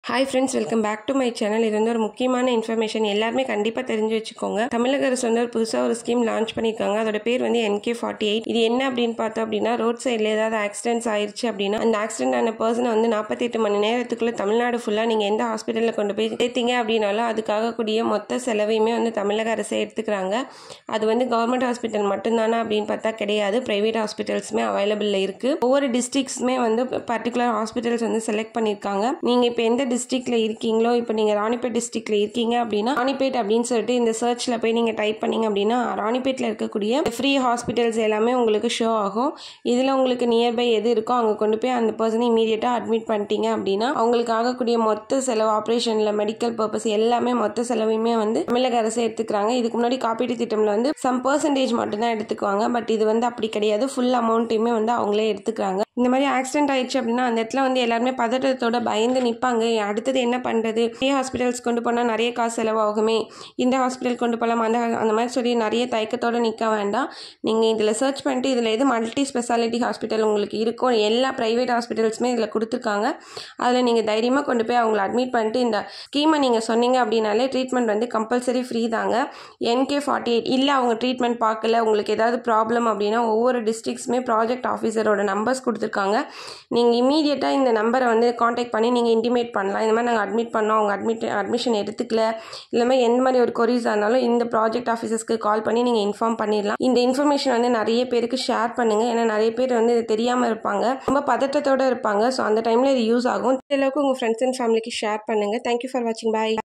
hi friends welcome back to my channel இது வந்து ஒரு முக்கியமான இன்ஃபர்மேஷன் எல்லாருமே கண்டிப்பாக தெரிஞ்சு வச்சுக்கோங்க தமிழக அரசு வந்து ஒரு புதுசாக ஒரு ஸ்கீம் லான்ச் பண்ணியிருக்காங்க அதோட பேர் வந்து என்கே ஃபார்ட்டி எயிட் இது என்ன அப்படின்னு பார்த்தோம் அப்படின்னா ரோட் சைடில் ஏதாவது ஆக்சிடென்ட்ஸ் ஆயிடுச்சு அப்படின்னா அந்த ஆக்சிடென்ட் ஆன பர்சனை வந்து நாற்பத்தெட்டு மணி நேரத்துக்குள்ள தமிழ்நாடு ஃபுல்லாக நீங்கள் எந்த ஹாஸ்பிட்டலில் கொண்டு போய் சேர்த்தீங்க அப்படின்னாலும் அதுக்காக கூடிய மொத்த செலவையுமே வந்து தமிழக அரசே எடுத்துக்கிறாங்க அது வந்து கவர்மெண்ட் ஹாஸ்பிட்டல் மட்டும்தானா அப்படின்னு பார்த்தா கிடையாது ப்ரைவேட் ஹாஸ்பிட்டல்ஸுமே அவைலபிளில் இருக்குது ஒவ்வொரு டிஸ்ட்ரிக்ஸுமே வந்து பர்டிகுலர் ஹாஸ்பிட்டல்ஸ் வந்து செலக்ட் பண்ணியிருக்காங்க நீங்கள் இப்போ எந்த டிஸ்ட்ரிக்ட்ல இருக்கீங்களோ இப்போ நீங்கள் ராணிப்பேட் டிஸ்ட்ரிக்ட்ல இருக்கீங்க அப்படின்னா ராணிப்பேட் அப்படின்னு சொல்லிட்டு இந்த சர்ச்சில் போய் நீங்கள் டைப் பண்ணீங்க அப்படின்னா ராணிப்பேட்டில் இருக்கக்கூடிய ஃப்ரீ ஹாஸ்பிட்டல்ஸ் எல்லாமே உங்களுக்கு ஷோ ஆகும் இதில் உங்களுக்கு நியர்பை எது இருக்கோ அங்கே கொண்டு போய் அந்த பர்சனை இமீடியட்டாக அட்மிட் பண்ணிட்டீங்க அப்படின்னா அவங்களுக்கு ஆகக்கூடிய மொத்த செலவு ஆப்ரேஷனில் மெடிக்கல் பர்பஸ் எல்லாமே மொத்த செலவையுமே வந்து தமிழக அரசு எடுத்துக்கிறாங்க இதுக்கு முன்னாடி காப்பீட்டு திட்டம்ல வந்து சம் பர்சன்டேஜ் மட்டும்தான் எடுத்துக்குவாங்க பட் இது வந்து அப்படி கிடையாது ஃபுல் அமௌண்ட்டையுமே வந்து அவங்களே எடுத்துக்கிறாங்க இந்த மாதிரி ஆக்சிடென்ட் ஆயிடுச்சு அப்படின்னா அந்த இடத்துல வந்து எல்லாருமே பதட்டத்தோட பயந்து நிற்பாங்க அடுத்தது என்ன பண்ணுறது நிறைய ஹாஸ்பிட்டல்ஸ் கொண்டு போனால் நிறைய காசு செலவாகுமே இந்த ஹாஸ்பிட்டல் கொண்டு போகலாம் அந்த அந்த மாதிரி சொல்லி நிறைய தயக்கத்தோடு நிற்க வேண்டாம் நீங்கள் இதில் சர்ச் பண்ணிட்டு இதில் எது மல்டி ஸ்பெஷாலிட்டி ஹாஸ்பிட்டல் உங்களுக்கு இருக்கோ எல்லா ப்ரைவேட் ஹாஸ்பிட்டல்ஸுமே இதில் கொடுத்துருக்காங்க அதில் நீங்கள் தைரியமாக கொண்டு போய் அவங்கள அட்மிட் பண்ணிட்டு இந்த ஸ்கீமை நீங்கள் சொன்னீங்க அப்படின்னாலே ட்ரீட்மெண்ட் வந்து கம்பல்சரி ஃப்ரீ தாங்க என்கே ஃபார்ட்டி எயிட் இல்லை அவங்க ட்ரீட்மெண்ட் பார்க்கல உங்களுக்கு ஏதாவது ப்ராப்ளம் அப்படின்னா ஒவ்வொரு டிஸ்ட்ரிக்ஸுமே ப்ராஜெக்ட் ஆஃபீஸரோட நம்பர்ஸ் கொடுத்துருக்காங்க நீங்கள் இமீடியட்டாக இந்த நம்பரை வந்து காண்டாக்ட் பண்ணி நீங்கள் இன்டிமேட் பண்ணலாம் இந்த மாதிரி நாங்கள் அட்மிட் பண்ணோம் அவங்க அட்மிட் அட்மிஷன் எடுத்துக்கல இல்லாமல் எந்த மாதிரி ஒரு கொரிஸாக இருந்தாலும் இந்த ப்ராஜெக்ட் ஆஃபீஸர்ஸ்க்கு கால் பண்ணி நீங்கள் இன்ஃபார்ம் பண்ணிடலாம் இந்த இன்ஃபர்மேஷன் வந்து நிறைய பேருக்கு ஷேர் பண்ணுங்கள் ஏன்னா நிறைய பேர் வந்து இது தெரியாமல் இருப்பாங்க ரொம்ப பதட்டத்தோடு இருப்பாங்க ஸோ அந்த டைமில் இது யூஸ் ஆகும் இந்த அளவுக்கு உங்கள் ஃப்ரெண்ட்ஸ் அண்ட் ஃபேமிலிக்கு ஷேர் பண்ணுங்கள் தேங்க்யூ ஃபார் வாட்சிங் பாய்